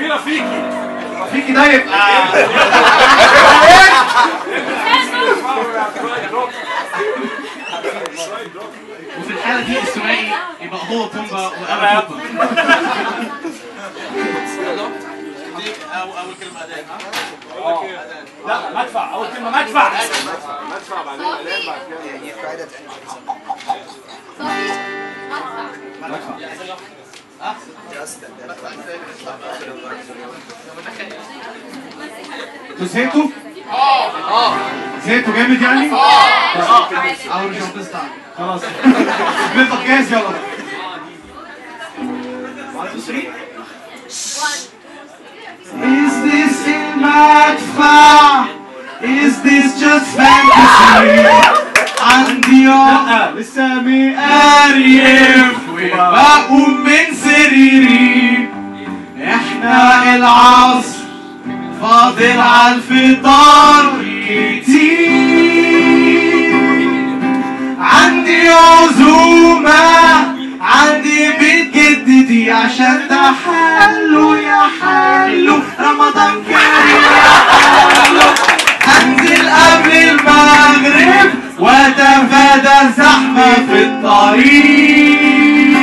في رفيقي فيكي ده يبقى وفي الحالة دي الثنائي يبقى هو طنبة وأنا طنبة دي أو أول كلمة أداء لا مدفع اول كلمه مدفع مدفع بعدين اعلان بعد كده هي قاعدة تانية انتوا زهقتوا؟ اه زهقتوا جامد يعني؟ اه اول مش هنبسط خلاص بنطق جاهز يلا بقى. One, two, three. Is this المدفع? Is this just fantasy? عندي اه لسه مقريف وبقوم من سريري احنا العصر فاضل على الفطار كتير عندي عزومة عندي بيت جدتي عشان ده حلو يا حلو رمضان كريم يا حلو هنزل قبل المغرب واتفادى الزحمة في الطريق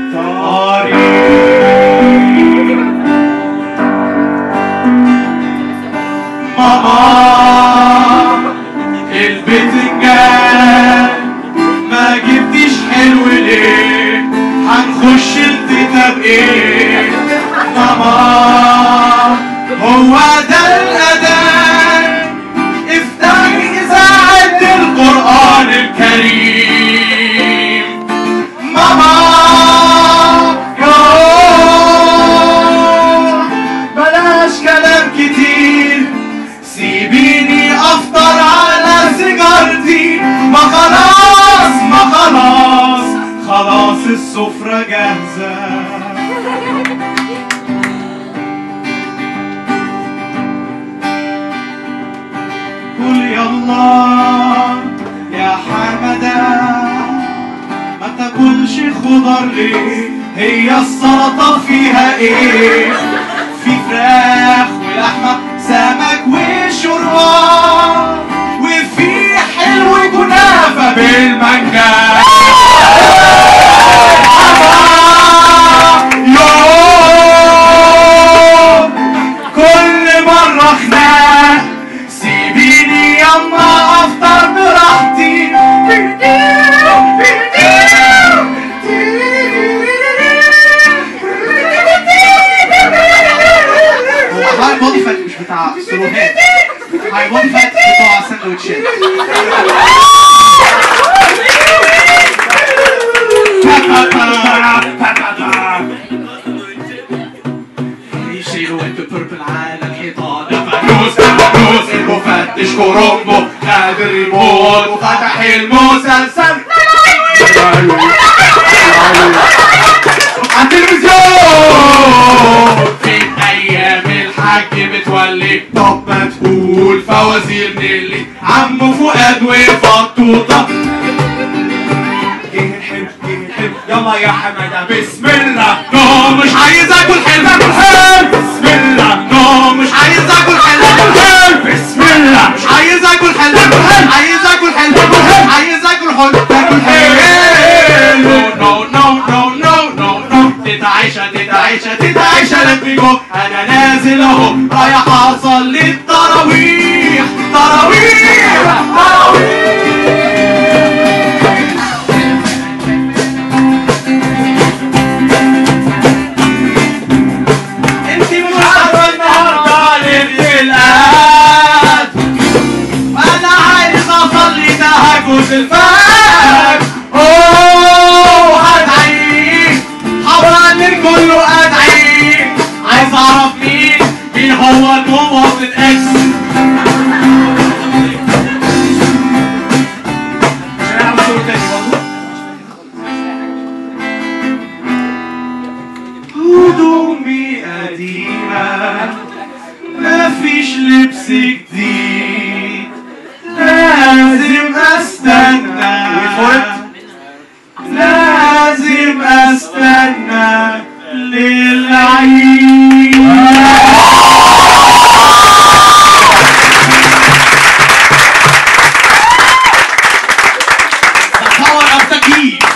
طريق ماما البتنجان ما جبتيش حلو ليه هنخش التتا بايه ماما هو ده الاذان افتحي اذاعه القران الكريم ماما يوه بلاش كلام كتير سيبيني افطر على سيجارتي ما خلاص ما خلاص خلاص السفرة جاهزة قول يلا يا حمدة ما تاكلش خضار ليه هي السلطة فيها ايه في فراخ ولحمة سمك وشوربة وفي حلو كنافة بالمانجا يوه كل مرة خناق سيبيني يما افطر براحتي هو هاي بودي فات مش بتاع سلوهات هاي بودي فات بتوع سندوتشات يشيلوا انت بيربل على الحيطان فانوس فانوس المفتش كورومبو خد الريموت وفتح المسلسل على التلفزيون في ايام الحاج متولي طب ما تقول فوازير نيلي عمو فؤاد وفطوطه جه الحلو جه الحلو يلا يا حماده بسم الله نو مش عايز اكل حلو اكل حلو بسم الله نو مش عايز اكل حلو اكل حلو بسم الله مش عايز اكل حلو اكل حلو عايز اكل حلو اكل حلو عايز اكل حلو اكل حلو نو نو نو نو نو نو تيتا عايشه تيتا عايشه تيتا عايشه لك جو انا نازل اهو رايح اصلي التراويح تراويح تراويح انت مش عارفه النهارده ليله القد انا عايز اصلي تهجد الفجر اوه هدعي حضر للكل ادعي عايز اعرف مين مين هو المواطن اكس مش هنعمل صوت تاني برضه هدومي قديمة مفيش لبس جديد لازم استنى لازم استنى للعيد اكيد